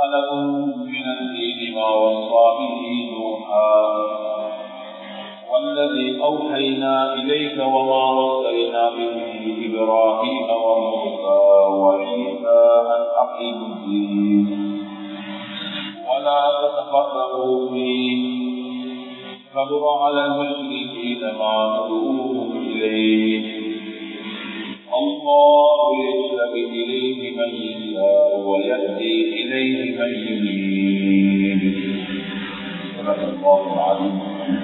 لكم من الدين ما وصى به نوحا والذي أوحينا إليك وما وصينا به إبراهيم وموسى وعيسى أن أقيموا الدين ولا تتفرقوا فيه كبر على المشركين ما تدعوهم إليه الله يجلب إليه من يشاء ويهدي إليه من ينيب صدق الله العظيم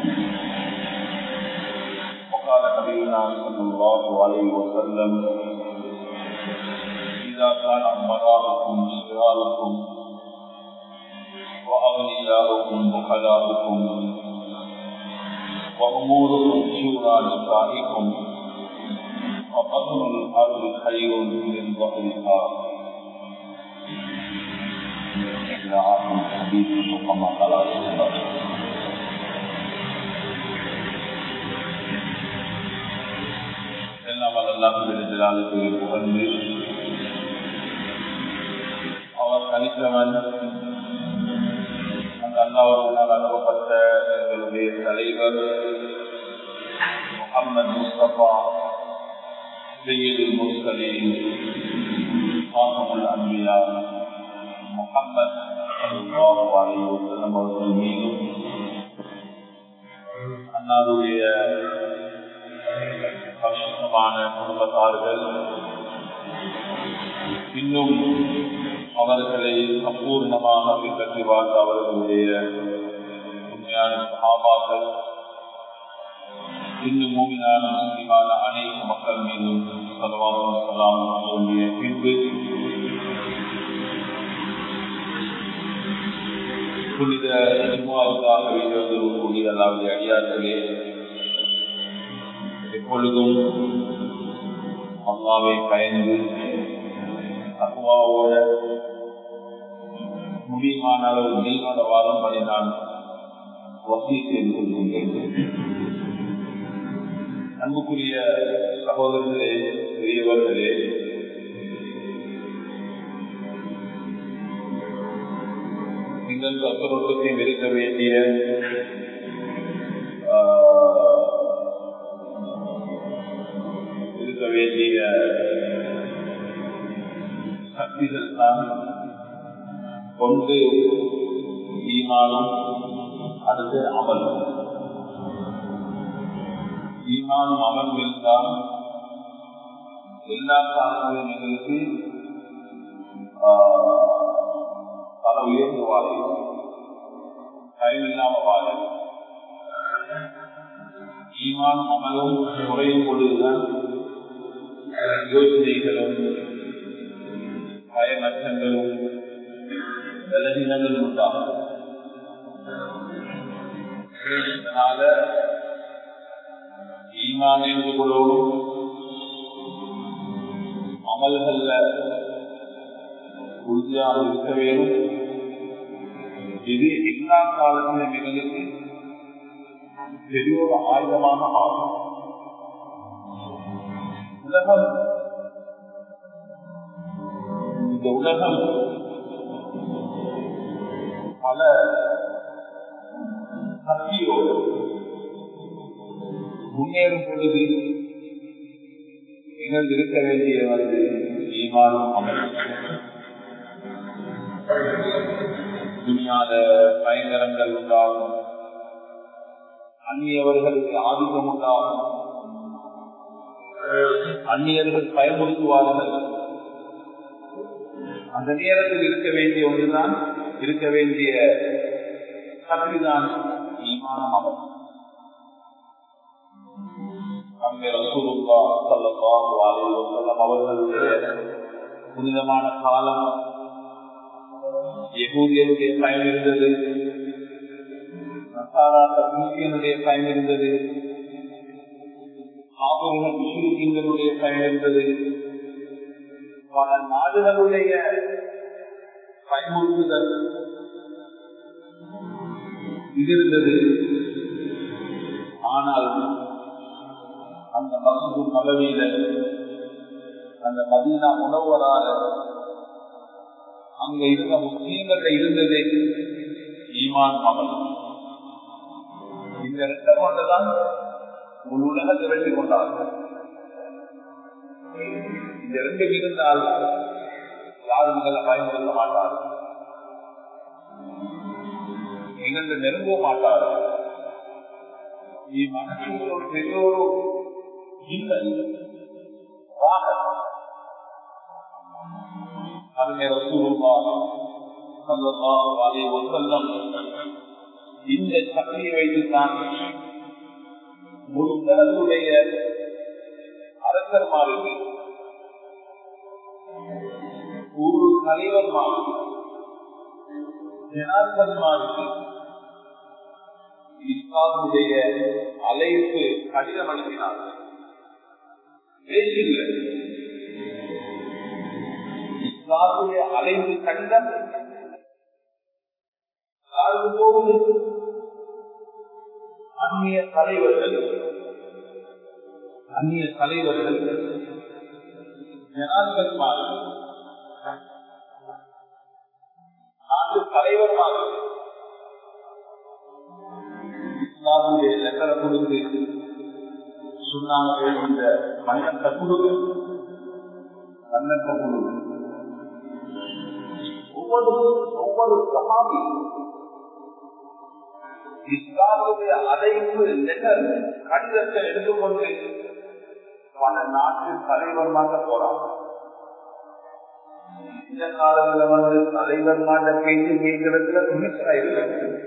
وقال نبينا صلى الله عليه وسلم إذا كان أمراءكم شراركم وأغنياؤكم بخلاؤكم وأموركم شورى نسائكم فقدر الأرض خير من ظهرها إلى آخر الحديث كما قال رسول الله எல்லாம் அல்லாஹுக்கு புகழ்ந்து அவர் தனித்தவன் அந்த அல்லாவர்களால் அனுப்பப்பட்ட எங்களுடைய தலைவர் முகமது முஸ்தபா سيد المرسلين خاتم الأنبياء محمد صلى الله عليه وسلم அவர்கள் மீதும் அன்னாருடைய பரிசுத்தமான குடும்பத்தார்கள் இன்னும் அவர்களை சம்பூர்ணமாக பின்பற்றி வாழ்ந்த அவர்களுடைய உண்மையான சகாபாக்கள் இன்னும் மூமினான முஸ்லிமான அனைத்து மக்கள் மீதும் சலவாசம் சலாம் சொல்லிய பின்பு புனித ஜிம்மாவுக்காக வெளிவந்திருக்கக்கூடிய அல்லாவுடைய அடியார்களே எப்பொழுதும் அம்மாவை பயந்து அக்குவாவோட முடியுமான அளவு நீனோட வாதம் பண்ணி நான் வசதி செய்து கொள்கின்றேன் அன்புக்குரிய சகோதரர்களே பெரியவர்களே நீங்கள் கத்தரோட்டத்தையும் இருக்க வேண்டிய இருக்க வேண்டிய சக்திகள் தான் கொண்டு ஈமானம் அடுத்து அமல் ஈமானும் அமல் இருந்தால் எல்லா காரணங்களும் எங்களுக்கு பல உயர்ந்து வாழ பயமில்லாம வாழ ஈமானும் அமலும் குறையும் பொழுதுதான் யோசனைகளும் பயமற்றங்களும் பலவீனங்களும் உண்டாகும் அதனால ஈமான் என்பதோடும் அமல்கள்ல உறுதியாக இருக்க வேண்டும் இது எல்லா காலத்திலும் எங்களுக்கு பெரிய ஒரு ஆயுதமாக ஆகும் உலகம் இந்த உலகம் பல சக்தியோடு முன்னேறும் பொழுது நீங்கள் இருக்க வேண்டிய வந்து ஈமானும் அமல் துணியாத பயங்கரங்கள் உண்டாகும் அந்நியவர்களுக்கு ஆதிக்கம் உண்டாகும் அந்நியர்கள் பயமுறுத்துவார்கள் அந்த நேரத்தில் இருக்க வேண்டிய ஒன்றுதான் இருக்க வேண்டிய சக்திதான் ஈமானம் அமல் அவர்களுடைய புனிதமான காலம் யகூதியனுடைய பயன் இருந்தது கிறிஸ்டியனுடைய பயன் இருந்தது ஆபரண முஸ்லிம்களுடைய பயன் இருந்தது பல நாடுகளுடைய பயமுறுத்துதல் இது இருந்தது ஆனால் அந்த மசூது நபவியில அந்த மதீனா உணவரால அங்க இருந்த முஸ்லீம்கள்ல இருந்தது ஈமான் அமல் இந்த ரெண்ட கொண்டுதான் ஒரு உலகத்தை வெற்றி கொண்டார்கள் இந்த ரெண்டு இருந்தால் யாரும் முதல்ல பயன்படுத்த மாட்டார்கள் நிகழ்ந்து நெருங்க மாட்டார்கள் நீ மனசில் ஒரு பெரிய ஒரு இல்லை இந்த சக்தியை வைத்துத்தான் முழுடைய அரசர்மாருக்கு ஒரு தலைவர்மாருக்கு ஜனார்தன்மாருக்கு இஸ்லாமுடைய அழைப்பு கடிதம் அனுப்பினார்கள் பேசில்லை இஸ்லாமுடைய அழைப்பு கடிதம் போகுது அந்நிய தலைவர்கள் அந்நிய தலைவர்கள் ஜனாதிபதிமார் நாட்டு தலைவர்மார் இஸ்லாமுடைய லெட்டரை கொடுத்து சொன்னாங்க இந்த மன்னத்தை கொடுக்கு மன்னத்தை கொடுக்கு ஒவ்வொரு ஒவ்வொரு சமாதி இஸ்லாமுடைய அழைப்பு லெட்டர் கடிதத்தை எடுத்துக்கொண்டு பல நாட்டு தலைவர் மாட்ட போறாங்க இந்த காலத்துல வந்து தலைவர் மாட்ட பேசி கேட்கறதுல துணிச்சலா இல்லை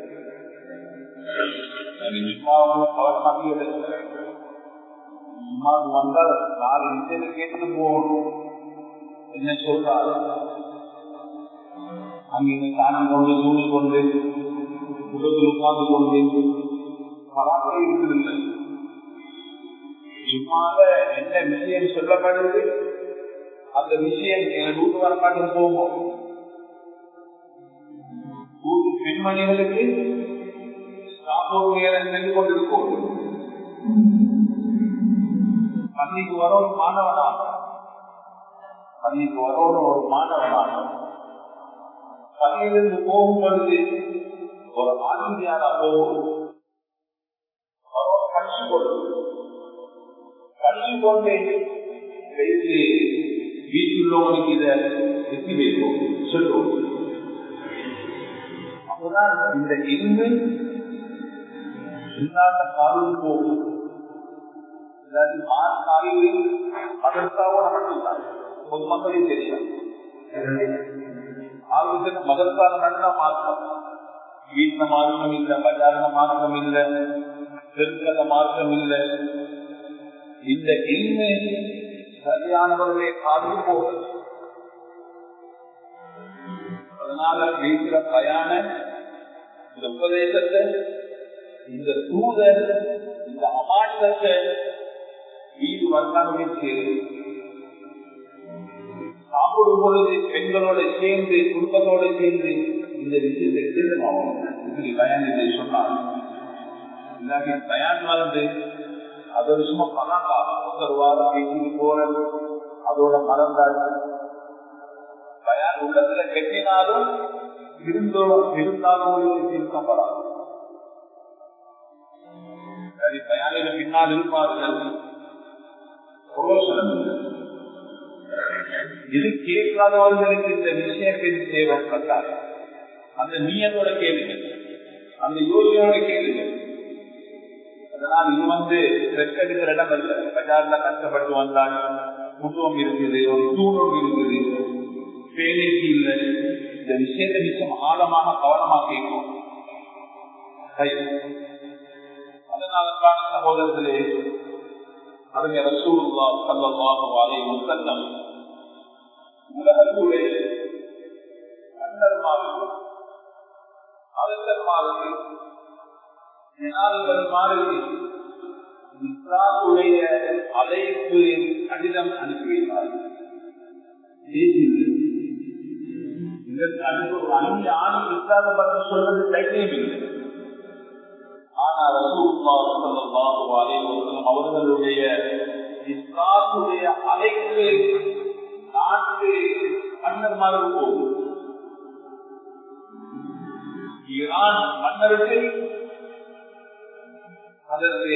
வந்தால் நாலு விஷயத்தை கேட்டு போகணும் என்ன சொல்றாரு அங்கே தாண்டி கொண்டு தூணி கொண்டு உலகில் உட்கார்ந்து கொண்டு பராட்டை இருக்குதில்லை சும்மாக என்ன விஷயம் சொல்லப்படுது அந்த விஷயம் எங்கள் வீட்டு வரமாட்டம் போகும் ஊர் பெண்மணிகளுக்கு சாப்பிடும் நேரம் சென்று கொண்டிருக்கும் பள்ளிக்கு வர ஒரு மாணவனாக பள்ளிக்கு வர ஒரு மாணவனாக பள்ளியிலிருந்து போகும் பொழுது ஒரு ஆசிரியாரா போகும் கட்சி கொள்ளும் கட்சி கொண்டு வைத்து வீட்டுள்ளவனுக்கு இதை எத்தி வைப்போம் சொல்லுவோம் அப்பதான் இந்த இன்பு இல்லாத காலம் போகும் மதர்சாவோட மட்டும்தான் பொதுமக்களின் தெரியும் ஆலோசனை மதர்சால நடந்தா மாற்றம் வீட்டுல மார்க்கம் இல்ல பஜார்ல மார்க்கம் இல்ல பெருக்கத மார்க்கம் இல்ல இந்த இன்மை சரியானவர்களே காது போகுது அதனால வீட்டுல பயான இந்த உபதேசத்தை இந்த தூதர் இந்த அமாண்டத்தை வீடு வந்தாங்களுக்கு சாப்பிடும் பொழுது பெண்களோட சேர்ந்து குடும்பத்தோட சேர்ந்து இந்த விஷயத்தை திருமாவும் இப்படி பயன் இதை சொன்னாங்க இல்லாட்டி பயன் வந்து அது சும்மா பணக்கா ஒரு வாரம் வீட்டுக்கு போறது அதோட மறந்தாச்சு பயன் உள்ளத்துல கெட்டினாலும் இருந்தோ இருந்தாலும் இருக்கப்படாது சரி பயானில பின்னால் இருப்பார்கள் இது கேட்காதவர்களுக்கு இந்த விஷயத்தை சேவம் கட்டாங்க அந்த நீயத்தோட கேளுங்க அந்த யோசனையோட கேளுங்க அதனால் இது வந்து ரெக்கெடுக்கிற இடம் அல்ல பஜார்ல கஷ்டப்பட்டு வந்தாங்க குடும்பம் இருக்குது ஒரு தூணம் இருக்குது பேணிக்கு இல்லை இந்த விஷயத்தை நிச்சயம் ஆழமாக கவனமாக கேட்கும் அதனால்தான் சகோதரர்களே அவங்க ரசூல்லா சல்லல்லாஹு அலைஹி வஸல்லம் உலகத்துடைய மன்னர்மாருக்கு அரசர்மாருக்கு ஜனாதிபதிமாருக்கு இஸ்லாமுடைய அழைப்பு கடிதம் அனுப்பி வைத்தார்கள் இதற்கு அனுப்பி ஒரு அஞ்சு ஆண்டு இஸ்லாத்தை பற்றி சொல்வது தைரியம் இல்லை ஆனால் அவர்களுடைய இஸ்லாமுடைய அழைப்பு நாட்டு மன்னர்மார்கள் போகும் ஈரான் மன்னருக்கு அதற்கு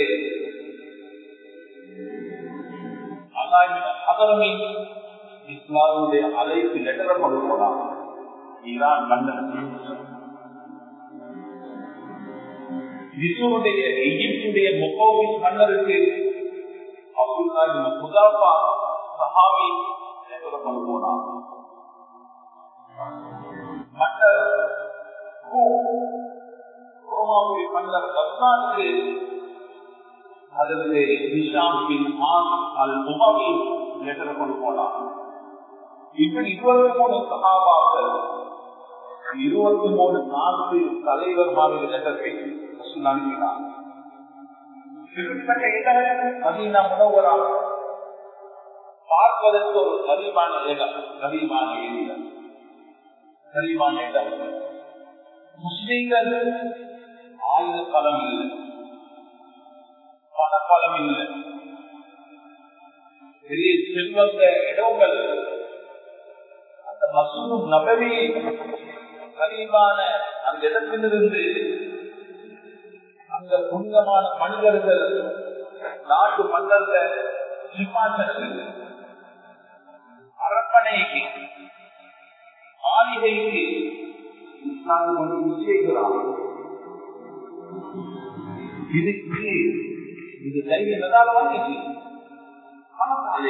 அதரமி இஸ்லாமுடைய அழைப்பு லெட்டரை கொண்டு போனார் ஈரான் மன்னருக்கு விசுவனுடைய எகிப்துடைய முகோவின் மன்னருக்கு முதாபா சஹாபி லெட்டரை கொண்டு போனார் மன்னர் ரோமாவுடைய மன்னர் கஸ்தானுக்கு அதற்கு நிஷாம் பின் ஆன் அல் முகமி லெட்டர் கொண்டு போனார் இப்படி இருபத்தி மூணு சகாபாக்கள் இருபத்தி மூணு நான்கு தலைவர் மாதிரி லெட்டர் அனுப்பினார் மதீனா முனவரா பார்ப்பதற்கு ஒரு கரிமான இடம் கரிமான ஏரியா கரிமான இடம் முஸ்லீம்கள் ஆயுத பலம் இல்லை பணப்பலம் இல்லை பெரிய செல்வந்த இடங்கள் அந்த மசூது நபவி கரீபான அந்த இடத்திலிருந்து அந்த புனிதமான மனிதர்கள் நாட்டு மன்னர்கள் சிம்மாசனத்தில் அரண்மனைக்கு மாளிகைக்கு நாங்கள் விஷயங்களாம் இதுக்கு இது தைரியம் எதால வந்துச்சு பணத்தாலே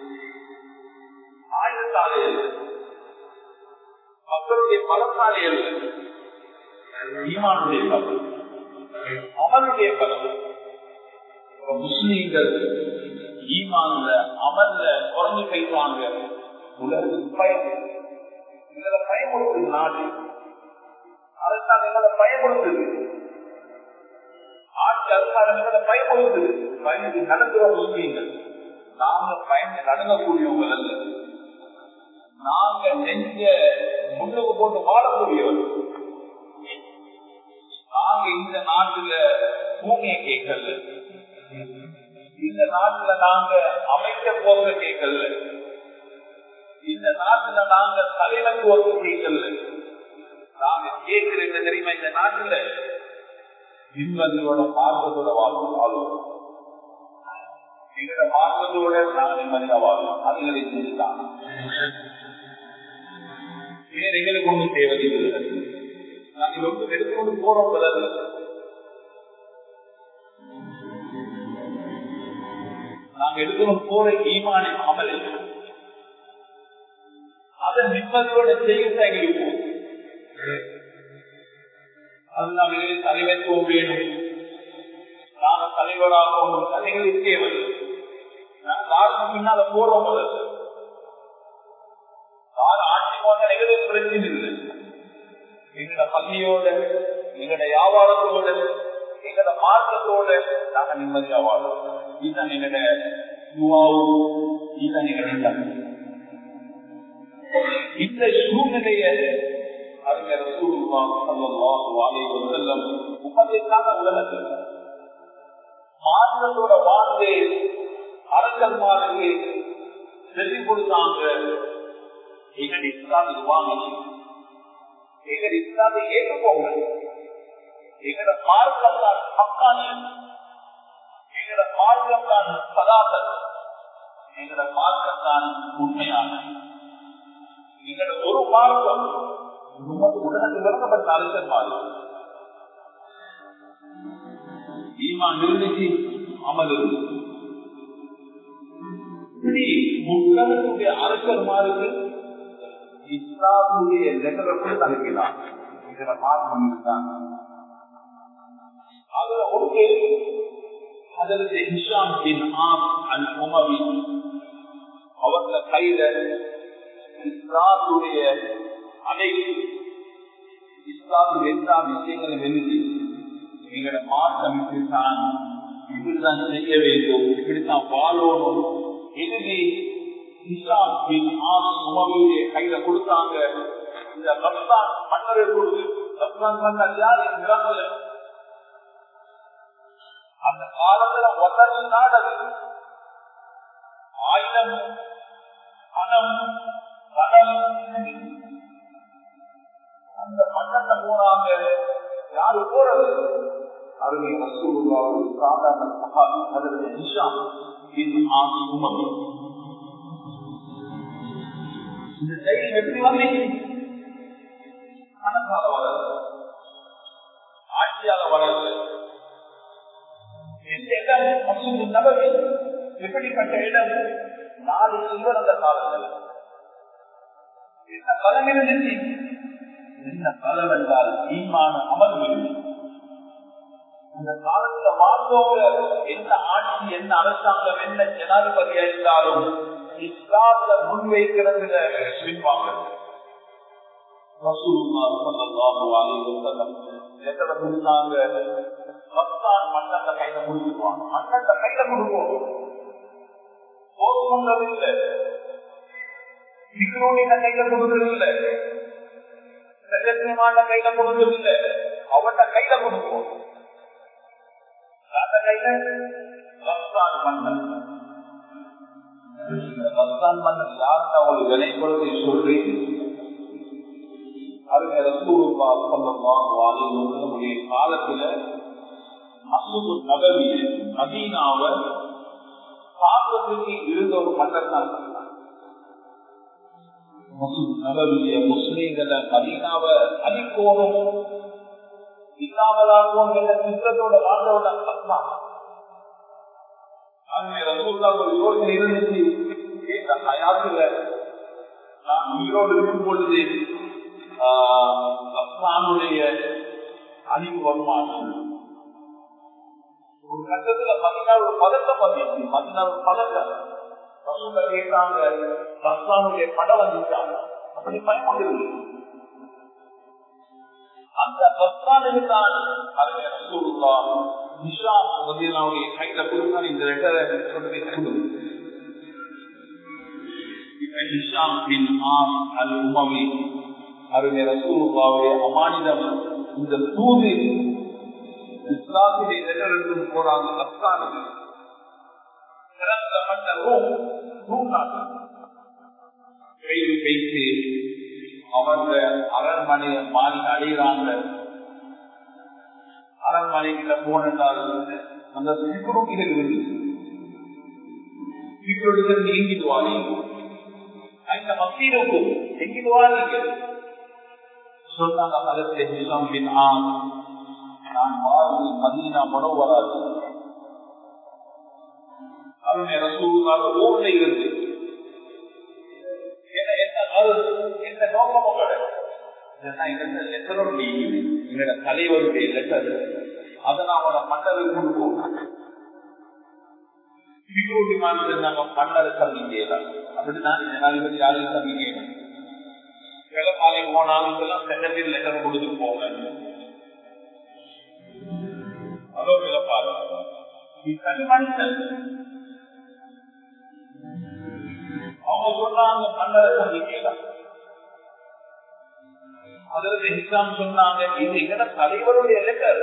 ஆயுதத்தாலே மக்களுடைய பலத்தாலே ஈமானுடைய பலம் அமலுடைய பலம் முஸ்லீம்கள் ஈமான்ல அமல்ல குறைஞ்சு போயிட்டாங்க உலகத்துக்கு பயம் எங்களை பயமுறுத்துது நாடு அதுதான் எங்களை பயமுறுத்துது ஆட்சி அதிகாரங்களை பயமுறுத்துது பயந்து நடந்துற முஸ்லீம்கள் நாங்க பயந்து நடங்கக்கூடியவங்க அல்ல நாங்க நெஞ்ச முன்னுக்கு போட்டு வாழக்கூடியவர்கள் நாங்க இந்த நாட்டுல பூமியை கேட்கல இந்த நாட்டுல நாங்க அமைக்க போக கேட்கல இந்த நாட்டுல நாங்க தலைநகருக்கு கேட்கல நாங்க கேட்கிற தெரியுமா இந்த நாட்டுல நிம்மதியோட மார்க்கத்தோட வாழும் வாழும் எங்களோட மார்க்கத்தோட நாங்க நிம்மதியா வாழும் அதுகளை செஞ்சுட்டாங்க வேற எங்களுக்கு ஒன்றும் தேவையில்லை நாங்கள் ஒன்று எடுத்துக்கொண்டு போறோம் பிறகு நாங்க எடுத்துக்கொண்டு போற ஈமான அமல் அதை நிம்மதியோட செய்கிறது எங்களுக்கு அது நாம் தலைவத்துவம் வேணும் நாங்க தலைவராகவும் அது எங்களுக்கு தேவை நாங்கள் யாருக்கு பின்னால போறோம் முதல்ல யார் ஆட்சி போன எங்களுக்கு பிரச்சனை இல்லை எங்களோட பள்ளியோட எங்களோட வியாபாரத்தோட எங்களோட மார்க்கத்தோட நாங்க நிம்மதியா வாழும் இதுதான் எங்களோட யுவாவும் இதுதான் எங்களோட இந்த சூழ்நிலைய அறிஞர் உபதேசான உலகத்தில் மார்க்கத்தோட வாழ்ந்து அரசன்மாருக்கு செஞ்சு கொடுத்தாங்க எங்களுடைய இஸ்லாம் இது வாங்கிச்சு எங்கள் இஸ்லாத்தை ஏற்றுக்கோங்க எங்களோட மார்க்கம் தான் சம்பாதியம் எங்களோட மார்க்கம் தான் சதாசன் எங்களோட மார்க்கம் தான் உண்மையான எங்களோட ஒரு மார்க்கம் உலகத்தில் விளக்கப்பட்ட அரசன் மாறும் ஈமான் இருந்துச்சு அமல் இருந்துச்சு இப்படி முன்னகத்துடைய அரசர் மாறுது இஸ்லாமுடைய லெட்டரை அனுப்பினார் இதுல மாற்றம் தான் அதுல ஒன்று அதற்கு ஹிஷாம் பின் ஆம் அல் உமவி அவர்கள கையில இஸ்லாமுடைய அனைத்து இஸ்லாமில் எல்லா விஷயங்களும் எழுதி எங்களோட மாற்றம் இப்படித்தான் இப்படித்தான் செய்ய வேண்டும் இப்படித்தான் வாழணும் எழுதி இஸ்லாம் பின் ஆம் உமவியுடைய கையில கொடுத்தாங்க இந்த ரப்தான் மன்னரை கொடுத்து ரப்தான் மன்னர் யார் என்கிறாங்க அந்த காலத்துல உடனே நாடது ஆயுதம் பணம் பணம் அந்த மன்னத்தை போறாங்க யாரு போறது அருமை ரசூலுல்லா ஒரு சாதாரண சஹாபி ஹஜரத் ஹிஷாம் பின் ஆஸ் உமவி இந்த தைரியம் எப்படி வந்தீங்க மனசால வளரல ஆட்சியால வளரல இந்த இடம் மசூது நபவி எப்படிப்பட்ட இடம் நாலு சில்வர் அந்த காலத்தில் என்ன பலம் இருந்துச்சு என்ன பலம் என்றால் ஈமான அமர்வு இந்த காலத்துல வாழ்ந்தவங்க என்ன ஆட்சி என்ன அரசாங்கம் என்ன ஜனாதிபதியா இருந்தாலும் இஸ்லாத்துல முன்வைக்கிறதுல பின்வாங்க மன்னத்தை கையில முடிச்சுக்குவாங்க மன்னத்தை கையில கொடுப்போம் போதுமன்றது இல்லை விக்ரோனின கையில கொடுக்கிறது இல்லை பிரஜன்யமான கையில கொடுக்கிறது இல்லை அவட்ட கையில கொடுப்போம் கையில ரஸ்தான் மன்னன் ரஸ்தான் மன்னன் யாருக்கு அவங்களுக்கு விலை கொடுத்து சொல்றேன் அறிஞர் ரசூலுல்லா ஸல்லல்லாஹு அலைஹி வஸல்லம் காலத்துல மசூது நபவிய மதீனாவை பார்வதிக்கு இருந்த ஒரு மன்னர் தான் மசூது நபவிய முஸ்லீம்கள மதீனாவை அடிக்கோணும் இல்லாமலாகும் என்ற சித்தத்தோட வாழ்ந்தோட பத்மா ரசூல்லா ஒரு யோசனை இருந்துச்சு இந்த ஹயாத்துல நான் உயிரோடு இருக்கும் பொழுது அஸ்லானுடைய அழிவு வருமானம் ஒரு கட்டத்துல பதினாறு பதக்கம் வந்துச்சு பதினாறு பதக்கம் ரசூல கேட்டாங்க அஸ்லானுடைய படம் வந்துட்டாங்க அப்படி பயப்பட்டு அந்த பஸ்தானுக்கு தான் ரசூலுல்லா நிஷா மதியனாவுடைய கையில கொடுத்தா இந்த லெட்டரை கொண்டு போய் கொடு இப்ப நிஷாம் பின் ஆம் அல் உமவி அருமை ரசூலுல்லாவுடைய அமானிதம் இந்த தூது இஸ்லாத்திலே லெட்டர் எடுத்து போறாங்க அஸ்தானுக்கு சிறந்த ரூம் ரூம் நாட்டு கையில் வைத்து அவங்க அரண்மனையை மாறி அடைகிறாங்க அரண்மனைக்கிட்ட போனால் அந்த சிக்குறுக்கிகள் இருந்துச்சு சிக்குறுகள் நீங்கிடுவாங்க அந்த மக்களுக்கும் எங்கிடுவாங்க சொன்னாங்க அதற்கு நிலம் பின் ஆண் நான் வாழ்வு மதீனா மனோ வராது அவன் ரசூலாக ஊர்ல இருந்து எந்த நோக்கமும் லெட்டரும் எங்களோட தலைவருடைய லெட்டர் அதை நான் அவனோட மன்னருக்கு கொடுப்போம் நாங்க மன்னர் சந்திக்க அப்படிதான் ஜனாதிபதி யாரையும் சந்திக்க வெள்ளப்பாலை போனாலும் செகண்டரி லெட்டர் கொடுத்து போங்க அதோ வெள்ளப்பாலை தனி மனுஷன் அவங்க சொன்னாங்க மன்னரை சந்திக்கலாம் அதற்கு இஸ்லாம் சொன்னாங்க இது எங்கட தலைவருடைய லெட்டர்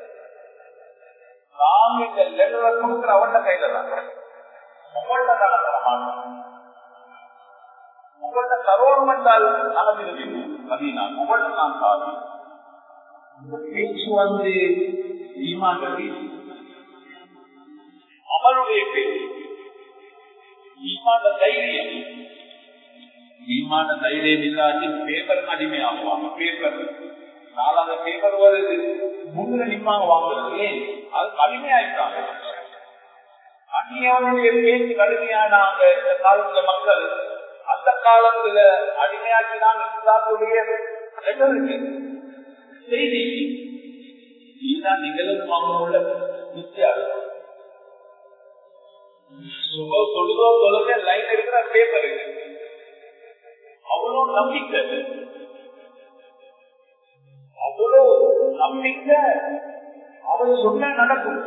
நாம் இந்த லெட்டரை கொடுக்கிற அவட்ட கையில தான் உங்கள்கிட்ட தான் தர மாட்டோம் உங்கள்கிட்ட தரோம் என்றால் நாங்க திரும்பிடுவோம் மதீனா உங்கள்கிட்ட நான் சாதி இந்த பேச்சு வந்து ஈமாண்ட பேச்சு அவருடைய பேச்சு ஈமாண்ட தைரியம் ஈமான தைரியம் இல்லாட்டி பேப்பர் அடிமை ஆகுவாங்க பேப்பர் நாலாவது பேப்பர் வருது முன்ன நிம்மாங்க வாங்குறது ஏன் அது அடிமையாயிட்டாங்க அந்நியவனுடைய பேச்சு கடுமையானாங்க இந்த காலத்துல மக்கள் அந்த காலத்துல அடிமையாக்கினாங்க இஸ்லாத்துடைய இருக்கு செய்தி இதுதான் நிகழும் வாங்க வித்தியாசம் சுப சொல்லுதோ சொல்லுங்க லைன் இருக்கிற பேப்பர் இருக்கு அவ்வளவு நம்பிக்கை அவ்வளவு நம்பிக்கை அவன் சொன்ன நடக்கும்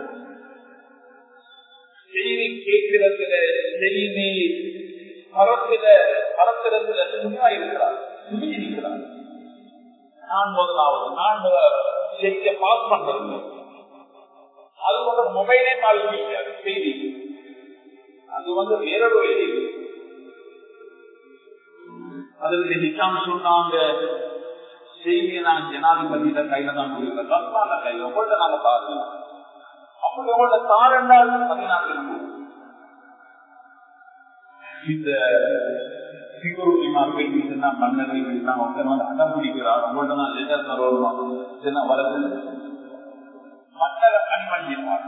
செய்தி கேட்கிறதுல செய்தி பரத்துல பரத்திரத்துல சும்மா இருக்கிறார் சுமி இருக்கிறார் நான் முதலாவது நான் செய்தியை பாஸ் பண்றது அது வந்து மொபைலே கால் முடியாது செய்தி அது வந்து வேறொரு செய்தி அதற்கு நிக்காம சொன்னாங்க செய்தியை நான் ஜனாதிபதியில கையில தான் கொடுக்கிறேன் ரஸ்தான கையில உங்கள்ட்ட நாங்க தாரு அப்படி உங்கள்ட்ட தாரண்டால் பதினாறு இந்த மன்னர்கள் அடம் பிடிக்கிறார் உங்கள்ட்ட நான் லெட்டர் தரோம் வளர்ந்து மன்னரை கண்மணிப்பார்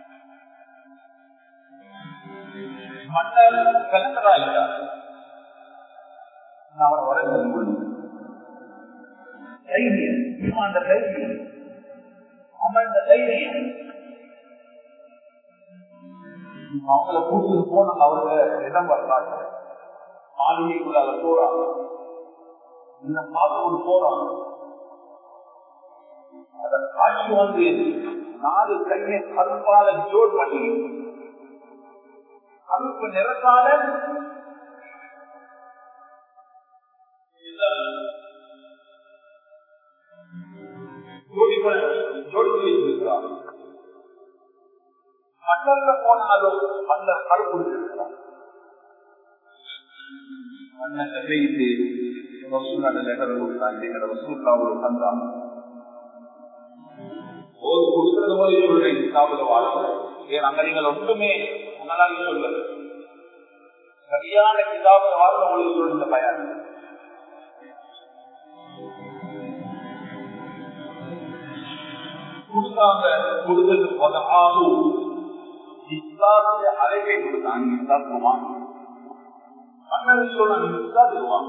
மன்னர் கலந்தராகிறார் அவரை வளர்ந்து தைரியம் அந்த தைரியம் அமர்ந்த தைரியம் அவங்கள கூட்டு போன அவங்க இடம் வர்றாங்க மாளிகைக்குள்ள அவர் போறாங்க இந்த பார்த்து போறாங்க அதன் காட்சி வந்து நாலு கையை கருப்பால ஜோட் பண்ணி கருப்பு நிறத்தால ஜோடித்து வைத்திருக்கிறார் மன்னர்ல போனாலும் மன்னர் கருப்பு இருக்கிறார் மன்னத்தை வைத்து வசூலான லெட்டர் கொடுத்தாங்க எங்களோட வசூலா ஒரு தந்தான் ஒரு கொடுக்கறது போல சொல்றேன் கிதாபுல வாழ்க்கை ஏன் அங்க நீங்கள் ஒன்றுமே உங்களால சொல்லுங்க சரியான கிதாபுல வாழ்க்கை உங்களுக்கு சொல்லுங்க பயன் கொடுத்தாங்க கொடுத்தது ஆகும் இஸ்லாத்துடைய அழைப்பை கொடுத்தாங்க இஸ்லாத்துவான் மன்னர் சொல்றாங்க இஸ்லாத்துவான்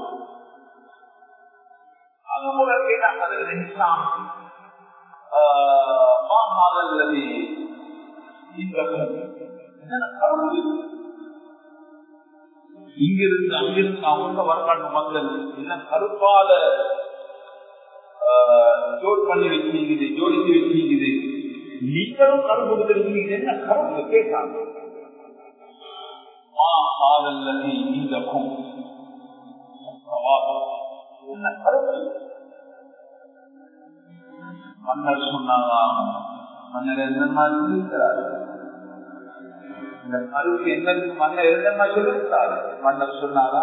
அது போல கேட்டா அதில் இஸ்லாம் மாகாதல்லது இந்த இங்கிருந்து அங்கிருந்து அவங்க வரலாற்று மக்கள் என்ன கருப்பால ஜோட் பண்ணி வச்சிருக்குது ஜோடித்து வச்சிருக்குது நீங்களும் கருப்பு கொடுத்திருக்கீங்க என்ன கருப்பு கேட்டாங்க இந்த என்ன கருப்பு மன்னர் சொன்னாரா மன்னர் என்னமா சொல்லியிருக்கிறார் இந்த கருப்பு என்னது மன்னர் என்னமா சொல்லியிருக்கிறார் மன்னர் சொன்னாரா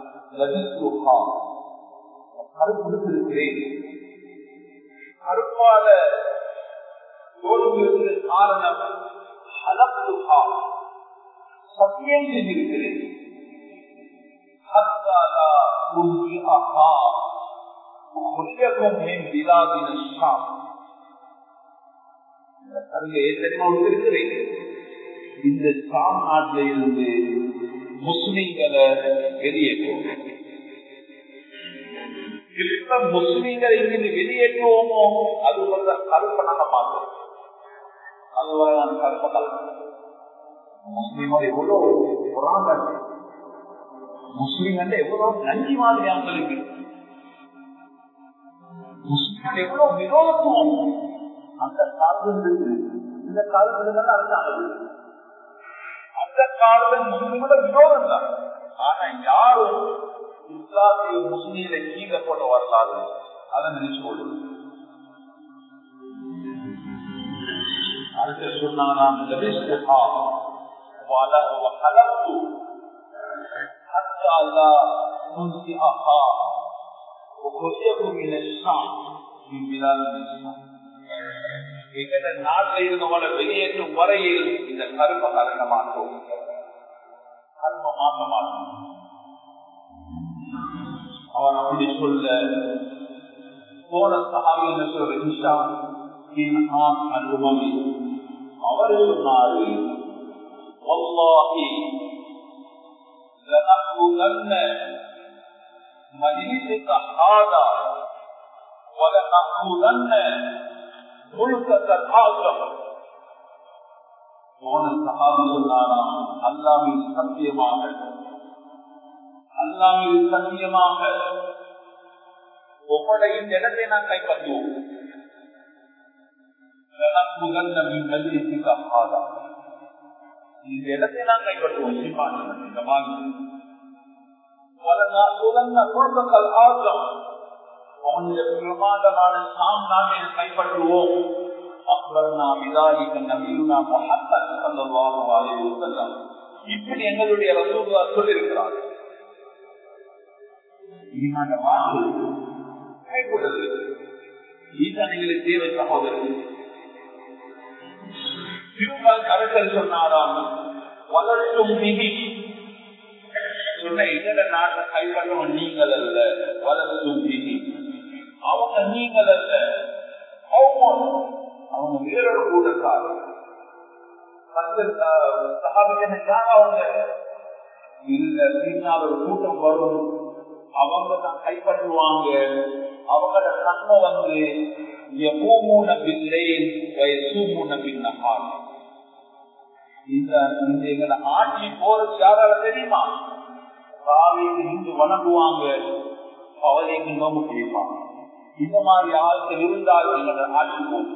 கருப்பு கொடுத்திருக்கிறேன் கருப்பால தோல்விக்கு காரணம் ஹலப்புகா சத்தியம் செஞ்சிருக்கிறேன் இந்த சாம் நாட்டில இருந்து முஸ்லிம்களை வெளியேற்றும் இப்ப முஸ்லீம்கள் இங்கிருந்து வெளியேற்றுவோமோ அது வந்து கருப்பை நாங்க பார்த்தோம் அது வரை நான் கருப்பை கலந்து முஸ்லீமோட எவ்வளவு புறாங்க முஸ்லீம் வந்து எவ்வளவு நன்றி மாதிரி அவங்களுக்கு முஸ்லீம் எவ்வளவு விரோதத்துவம் அந்த காலத்தில் இந்த காலத்துல தான் அரசாங்க அந்த காலத்தில் முஸ்லீமோட விரோதம் தான் ஆனா யாரும் இஸ்லாமிய முஸ்லீமை கீழே கொண்டு வரலாறு அதை நினைச்சு கொள்ளும் அடுத்து சொன்னான் حتى لا ننسئها وخرجه من الشام من بلاد الإسلام எங்கட நாட்டில் இருந்தவங்களை வெளியேற்றும் வரையில் இந்த கருப்பை கலக்க மாட்டோம் கருப்பை மாற்ற மாட்டோம் அவன் அப்படி சொல்ல போன சகாவின்னு சொல்ற இன்ஷாம் அனுபவி அவர் சொன்னாரு لنأخذن مجلسك هذا ولنأخذن ملكك الأعظم போன சகாபி சொன்னாராம் அல்லாவின் சத்தியமாக அல்லாவின் சத்தியமாக உங்களுடைய இந்த இடத்தை நான் கைப்பற்றுவோம் இந்த இடத்தை நான் கைப்பற்றுவோம் இந்த மாதிரி பிரமாதமான சாம் நாட்டை கைப்பற்றுவோம் இப்படி எங்களுடைய ரசூல்லா சொல்லியிருக்கிறார் கைகூடல் இதுதான் எங்களுக்கு தேவை சகோதரர்கள் திருமல் அரசர் சொன்னாராம் வளர்த்தும் மிகி சொன்ன இதர நாட்டை கைப்பற்றவன் நீங்கள் அல்ல வளர்த்தும் மிகி அவங்க நீங்கள் அல்ல அவங்க வேறொரு கூட்டத்தார் அவங்க இல்ல பின்னால் ஒரு கூட்டம் வரும் அவங்க தான் கைப்பற்றுவாங்க அவங்களோட நன்மை வந்து எப்பூமூன பில்லை வயசூமூன பின்னஹால் இந்த இந்த எங்களை ஆட்சி போறது யாரால தெரியுமா காலையில் இருந்து வணங்குவாங்க அவளைக்கு நோம்பு பிடிப்பாங்க இந்த மாதிரி ஆட்கள் இருந்தால் எங்களோட ஆட்சி போகும்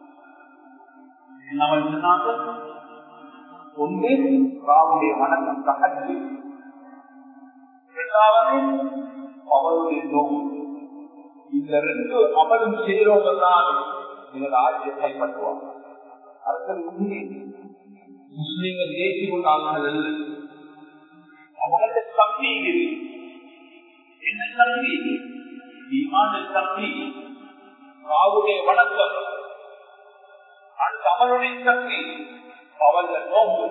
என்ன சொன்னாங்க ஒன்று ராவுடைய வணக்கம் தகச்சு இரண்டாவது அவருடைய நோக்கு இந்த ரெண்டு அமலும் செய்யறவங்க தான் இவங்க ஆட்சியை கைப்பற்றுவாங்க அரசல் உண்மை முஸ்லீம்கள் ஏற்றி கொண்டார்கள் அல்ல அவங்கள சக்தி இது என்ன சக்தி ஈமான சக்தி ராவுடைய வணக்கம் அடுத்த அமலுடைய சக்தி அவர்கள் நோக்கு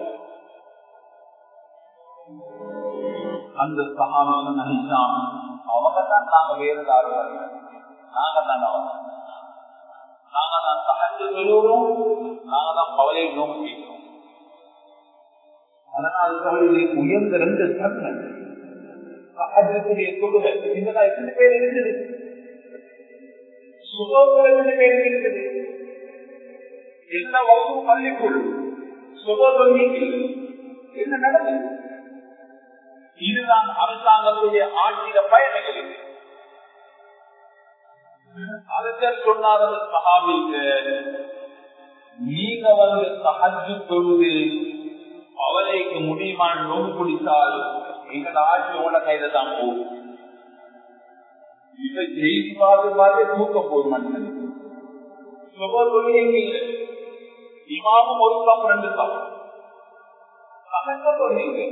அந்த சகாபாக நினைச்சான் அவங்க தான் நாங்க வேறு யாரும் நாங்க தான் அவங்க நாங்க தான் சகஜ சொல்லுறோம் நாங்க தான் கவலை நோக்கிக்கிறோம் அதனால் உயர்ந்த ரெண்டு தன்மை சகஜத்துடைய தொழுகை இந்த எத்தனை பேர் இருக்குது சுகோதர எத்தனை பேர் இருக்குது எல்லா வகுப்பு பள்ளிக்குள் சுகோதரீங்கள் என்ன நடந்தது இதுதான் அரசாங்கத்துடைய ஆட்சியில பயணங்கள் அரசர் சொன்னார் சகாபிக்கு நீங்க வந்து சகஜு தொழுது அவரைக்கு முடியுமான நோக்கு பிடித்தால் எங்களோட ஆட்சி உங்களோட கையில தான் போகும் இதை ஜெயிச்சு பார்த்து பார்த்து தூக்க போகுது மனிதன் சுப தொழில் இமாமும் ஒரு தம் ரெண்டு தம் சகஜ தொழில்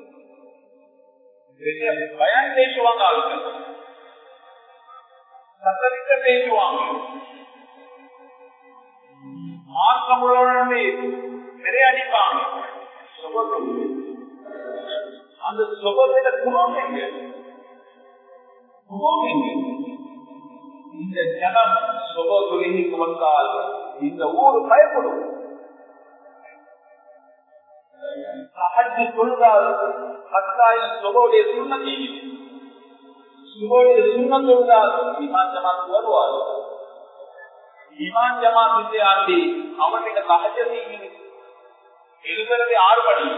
பயன் பேசுவாங்க ஆளுங்க சத்தரிக்க பேசுவாங்க மார்க்கமுள்ளவனே நிறைய அடிப்பாங்க அந்த சுபத்தில குணம் எங்க குணம் எங்க இந்த ஜனம் சுப தொழிலுக்கு வந்தால் இந்த ஊர் பயப்படும் சகஜ தொழுதால் கட்டாயம் சுபோடைய சுண்ணத்தை சுபோடைய சுண்ணம் தொழுதால் இமான் ஜமாத்து வருவார் இமான் ஜமாத்து ஆண்டி அவனுடைய சகஜத்தை எழுதுறது ஆறு மணி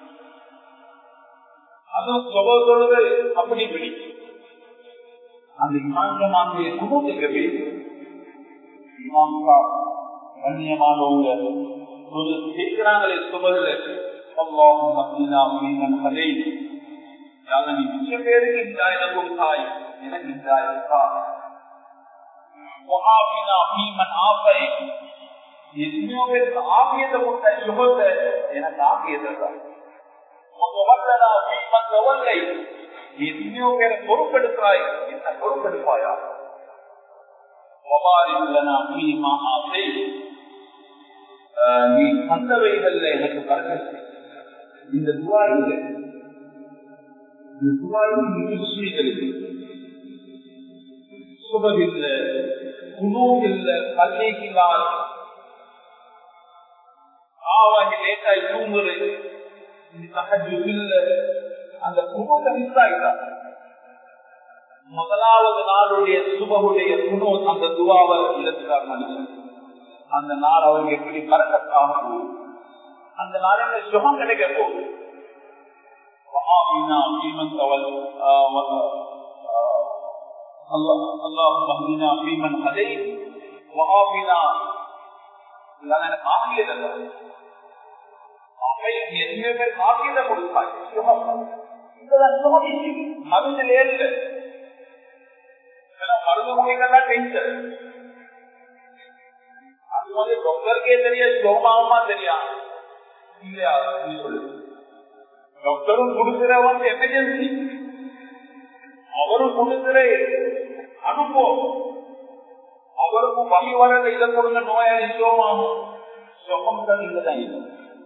அதுவும் சுப தொழுது அப்படி பிடிக்கும் அந்த இமான் ஜமாத்துடைய குடும்பத்துக்கு பேசும் இமாம்கா கண்ணியமானவங்க ஒரு கேட்கிறாங்களே சுபதில் اللهم اهدنا فيمن هديت يعني மிச்ச பேருக்கு ஹிதாயத்தை கொடுத்தாய் எனக்கு ஹிதாயத்தா وعافنا فيمن عافيت எத்தனையோ பேருக்கு ஆபியத்தை கொடுத்த சுகத்தை எனக்கு ஆபியத்தை தான் وتولنا فيمن توليت எத்தனையோ பேரை பொறுப்பெடுக்கிறாய் என்ன பொறுப்பெடுப்பாயா وبارك لنا فيما آتيت நீ தந்தவைகள்ல எனக்கு பறக்க இந்த துவாயில இந்த துவாயில் முஸ்லிம்களுக்கு சுபமில்ல குழுவில்ல பள்ளிக்கிலால் ஆவாங்க லேட்டாய் தூங்குறது இல்ல அந்த குழுவை மிஸ் ஆகிட்டாங்க முதலாவது நாளுடைய சுபகுடைய குணு அந்த துவாவை இழந்துட்டார் மனுஷன் அந்த நாள் அவருக்கு எப்படி பறக்கத்தாக போகும் அந்த நாளில் சுகம் கிடைக்க போகுது اللهم اهدنا فيمن هديت وعافنا எனக்கு ஆகியத எத்தனை பேர் ஆகியத கொடுப்பாய் சுகம் இதுதான் சுகம் மருந்தில் ஏற்று மருந்து மொழிகள்லாம் டென்ஷன் அது வந்து டாக்டருக்கே தெரிய சோமாவுமா தெரியா இல்லையா சொல்லு டாக்டரும் கொடுக்கிற வந்து எமர்ஜென்சி அவரும் கொடுக்கிற அனுப்போம் அவருக்கும் வகை வரல இதை கொடுங்க நோயாளி சோமாகும் சுகம் தான் இங்கதான் இருக்கு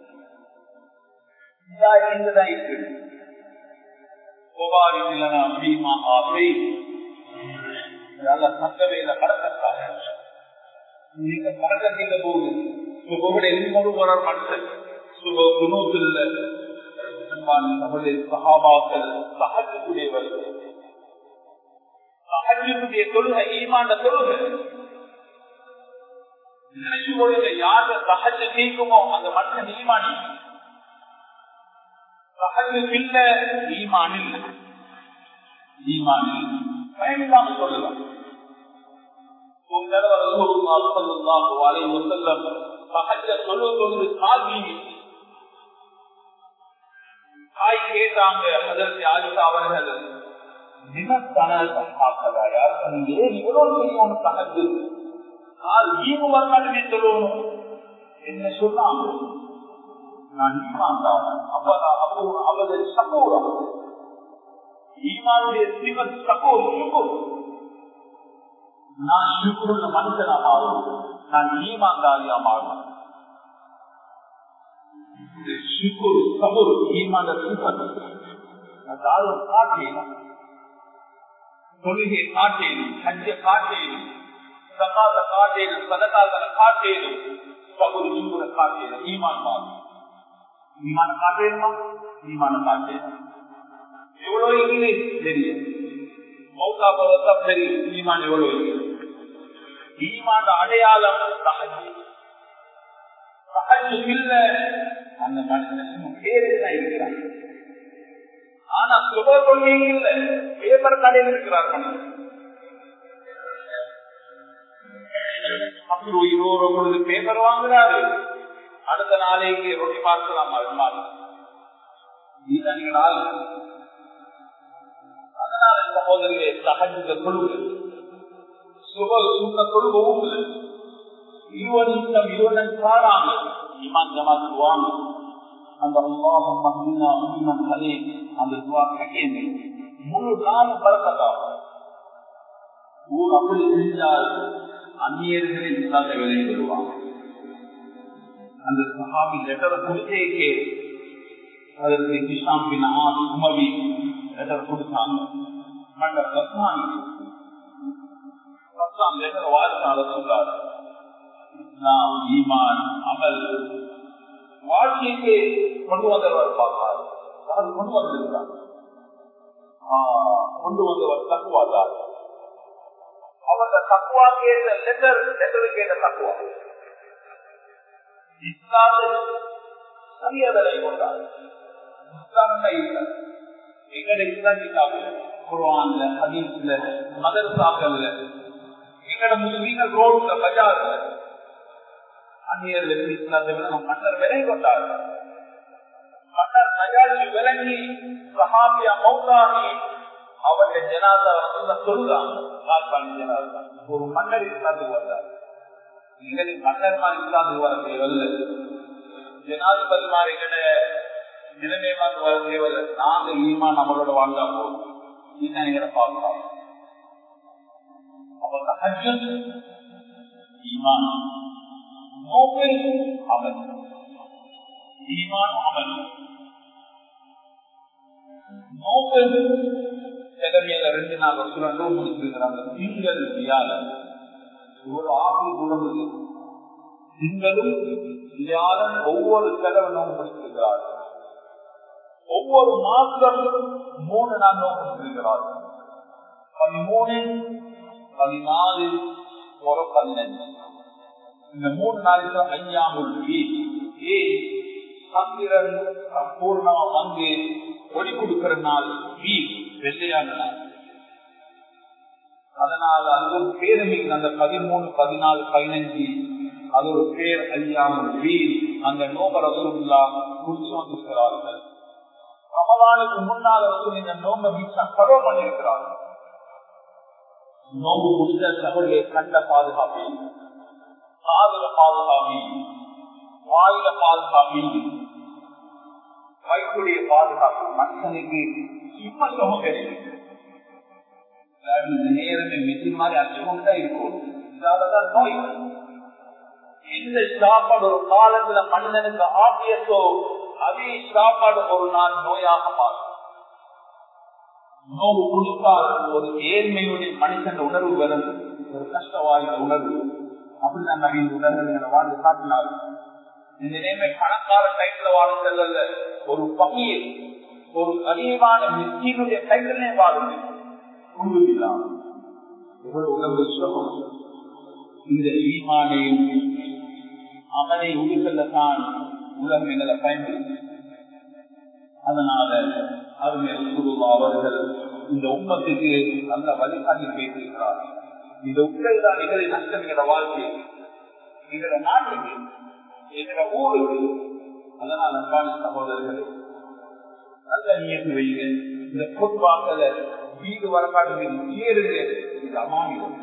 இங்கதான் இருக்கு கோபாரி இல்லனா பீமா ஆசை சங்கவையில கடற்காக நீங்க கடற்கத்தில போகுது சுபோட எலும்போடு போறார் மனுஷன் சுப குணூத்துல சகாபாக்கள் சகஜக்கூடியவர்கள் சகஜத்துடைய தொழுகை ஈமாண்ட தொழுகை நினைச்சு கொள்ளுங்க யாரு சகஜ நீக்குமோ அந்த மனுஷன் ஈமானி சகஜ இல்ல ஈமான் இல்ல ஈமான் இல்ல பயமில்லாம சொல்லலாம் ஒரு தடவை ரசூலுல்லாஹி ஸல்லல்லாஹு அலைஹி வஸல்லம் சஹஜ்ஜ தொழுது கால் வீங்கி தாய் கேட்டாங்க அதற்கு ஆயிஷா அவர்கள் ஏன் இவ்வளவு செய்யணும் சஹஜ்ஜு கால் வீங்கு வரலாற்றுமே சொல்லணும் என்ன சொன்னாங்க நான் ஈமான் தான் அப்பதான் அப்போ அவரது சகோரம் ஈமானுடைய சிவன் சகோர் சுகூர் நான் சுக்குள்ள மனுஷனா மாறும் நான் ஈமான்தாரியா மாறும் சுக்குர் சபுர் ஈமான அதாவது காட்டேன் தொழுகை காட்டேன் ஹஜ்ஜ காட்டேன் சகாத காட்டேன் சதகாதன காட்டேன் சபுர் சுக்குர காட்டேன் ஈமான் மாறும் ஈமான காட்டேனுமா ஈமான காட்டேன் எவ்வளவு இங்கிலீஷ் தெரியும் மௌத்தா போறதா சரி ஈமான் எவ்வளவு ஈமான் அடையாளம் சகஜி சகஜம் இல்ல அந்த மனுஷன் பேருதான் இருக்கிறான் ஆனா சுப கொள்கையும் இல்ல பேப்பர் கடையில் இருக்கிறார் மனுஷன் அப்படி இருபது பொழுது பேப்பர் வாங்குறாரு அடுத்த நாளைக்கு ரொட்டி பார்க்கலாம் அருமாள் இதுதான் நீங்க நாள் அதனால சகோதரியை சகஜ கொள்கை சுப சுண்ண கொள்கவும் இருவரும் இருவரும் காணாமல் ஈமான் ஜமாத்து வாங்க அந்த அல்லாஹும் மஹ்மினா மஹ்மன் ஹலே அந்த துவா ககேந்து முழு நாளும் பறக்கத்தாகும் ஊர் அப்படி செஞ்சால் அந்நியர்களின் இஸ்லாத்தை விலை வருவாங்க அந்த சஹாபி லெட்டரை கொடுத்தேக்கே அதற்கு கிஷாம் பின் ஆஸ் உமவி லெட்டர் கொடுத்தாங்க மன்னர் ரத்னானி ரத்னான் லெட்டர் வாழ்த்தால சொல்றாரு இஸ்லாம் ஈமான் அமல் வாழ்க்கைக்கு கொண்டு வந்தவர் பார்ப்பார் அவர் கொண்டு வந்திருக்கிறார் கொண்டு வந்தவர் தக்குவாதார் அவருடைய தக்குவா கேட்ட லெட்டர் லெட்டரு கேட்ட தக்குவா இஸ்லாமில் சரியதனை கொண்டார் இஸ்லாம் இல்லை எங்கட இஸ்லாமிக்காக குர்ஆன்ல ஹதீஸ்ல மதரசாக்கள்ல எங்கட முஸ்லீம்கள் ரோட்ல பஜார்ல அந்நியர்கள் இஸ்லாத்தை மன்னர் விலை கொண்டார் மன்னர் நஜாஜி விளங்கி சஹாபியா மௌதாகி அவருடைய ஜனாதா வந்து சொல்லுறாங்க கால்பாணி ஜனாதா ஒரு மன்னர் இஸ்லாத்துக்கு வந்தார் எங்களுக்கு மன்னர் மாதிரி இஸ்லாத்துக்கு வர தேவையில்லை ஜனாதிபதி மாதிரி எங்கட நிலைமைமாக்கு வர தேவையில்லை நாங்க ஈமா நம்மளோட வாழ்ந்தா போதும் இதுதான் எங்களை பார்க்கலாம் அவங்க ஹஜ்ஜத் ஈமான் நோபல் அமல் ஈமான் அமல் நோபல் கிழமையில ரெண்டு நாள் வருஷம் முடிச்சிருக்கிறாங்க திங்கள் வியாழன் ஒரு ஆறு குணம் திங்களும் வியாழன் ஒவ்வொரு கிழமை நோம்பு முடிச்சிருக்கிறார் ஒவ்வொரு மாசம் மூணு நாள் நோம்பு முடிச்சிருக்கிறார் பதிமூணு பதினாலு ஒரு பதினஞ்சு இந்த மூணு நாளைக்கு ஐயாமுல் ஏ சந்திரன் பூர்ணமா வந்து ஒளி கொடுக்கிற நாள் வீ வெள்ளையான நாள் அதனால் அது ஒரு பேருமிக்கு அந்த பதிமூணு பதினாலு பதினஞ்சு அது ஒரு பேர் ஐயாமுல் வீர் அந்த நோப ரசூல்லா குடிச்சு வந்திருக்கிறார்கள் ரமலானுக்கு முன்னால் வந்து இந்த நோம்ப வீச்சா கரோ பண்ணியிருக்கிறார்கள் நோம்பு முடிந்த சகோதரிய கண்ட பாதுகாப்பி காதல பாதுகாப்பி வாயில பாதுகாப்பி வயிற்றுடைய பாதுகாப்பு மனுஷனுக்கு இப்ப சுகம் கிடைக்கும் இந்த நேரமே மிஷின் மாதிரி அச்சுக்கொண்டு தான் இருக்கும் இதாலதான் நோய் இந்த சாப்பாடு ஒரு காலத்துல மனிதனுக்கு ஆபியத்தோ அதே சாப்பாடு ஒரு நாள் நோயாக மாறும் நோவு குடித்தால் ஒரு ஏழ்மையுடைய மனுஷன் உணர்வு வரும் ஒரு கஷ்ட வாய்ந்த உணர்வு அப்படிதான் நவீன உணர்வு வாழ்ந்து காட்டினார் இந்த நேர்மை பணக்கார டைப்ல வாழ செல்லல ஒரு பகையை ஒரு அதிகமான மிஸ்கீனுடைய டைட்டிலே வாழுது குழுவில்லாம் எவ்வளவு உணர்வு சுலபம் இந்த ஈமானையும் அவனை உயிர்கள்தான் உலகம் எங்களை பயன்படுத்தி அதனால அருமையர் குருவா அவர்கள் இந்த உண்மத்துக்கு நல்ல வழிகாட்டி பேசியிருக்கிறார் இந்த உண்மைதான் எங்களை நஷ்டம் எங்களோட வாழ்க்கை எங்களோட நாட்டுக்கு எங்களோட ஊருக்கு அதனால் அன்பான சகோதரர்களே நல்ல நியத்து வைங்க இந்த பொதுவாக்கல வீடு வரக்காடு ஏறுங்க இது அமானியம்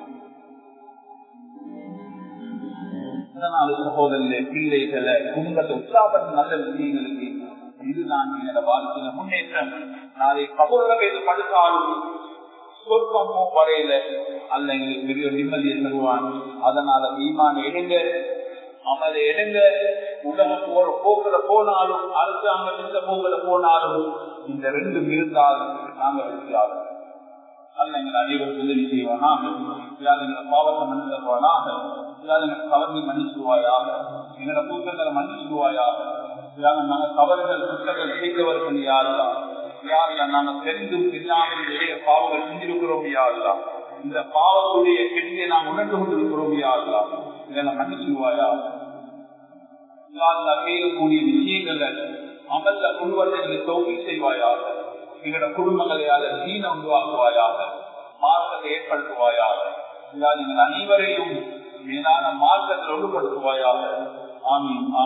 அதனால சகோதரர்களே பிள்ளைகளை குடும்பத்தை உற்சாகப்படுத்த நல்ல விஷயங்களுக்கு இதுதான் என்னோட வாழ்க்கையில முன்னேற்றம் நாளை கபூர்ல எது படுத்தாலும் சொர்க்கமோ வரையில அல்ல எங்களுக்கு பெரிய நிம்மதியை தருவான் அதனால ஈமான எடுங்க அமல எடுங்க உலகம் போற போக்குல போனாலும் அரசாங்கம் எந்த போக்குல போனாலும் இந்த ரெண்டும் இருந்தால் நாங்க வெற்றியாகும் அல்ல எங்கள் அனைவரும் உதவி செய்வானாக எங்களை பாவத்தை மன்னித்தருவானாக எங்களை கவர்ந்து மன்னிச்சுவாயாக எங்களோட கூட்டங்களை மன்னிச்சுவாயாக நாங்கள் தவறுகள் குற்றங்கள் செய்தவர்கள் யாருதான் யாருல நாங்கள் தெரிந்தும் தெரியாமல் நிறைய பாவங்கள் செஞ்சிருக்கிறோம் யாருதான் இந்த பாவத்துடைய கெட்டியை நாம் உணர்ந்து கொண்டிருக்கிறோம் யாருதான் இதனை மன்னிச்சுவாயா செய்யக்கூடிய விஷயங்களை அமல்ல குழுவத்தை தோல்வி செய்வாயாக எங்களோட குடும்பங்களையால தீன உருவாக்குவாயாக மார்க்கத்தை ஏற்படுத்துவாயாக நீங்கள் அனைவரையும் மேலான மார்க்கத்தில் ஒழுப்படுத்துவாயாக ஆமீன்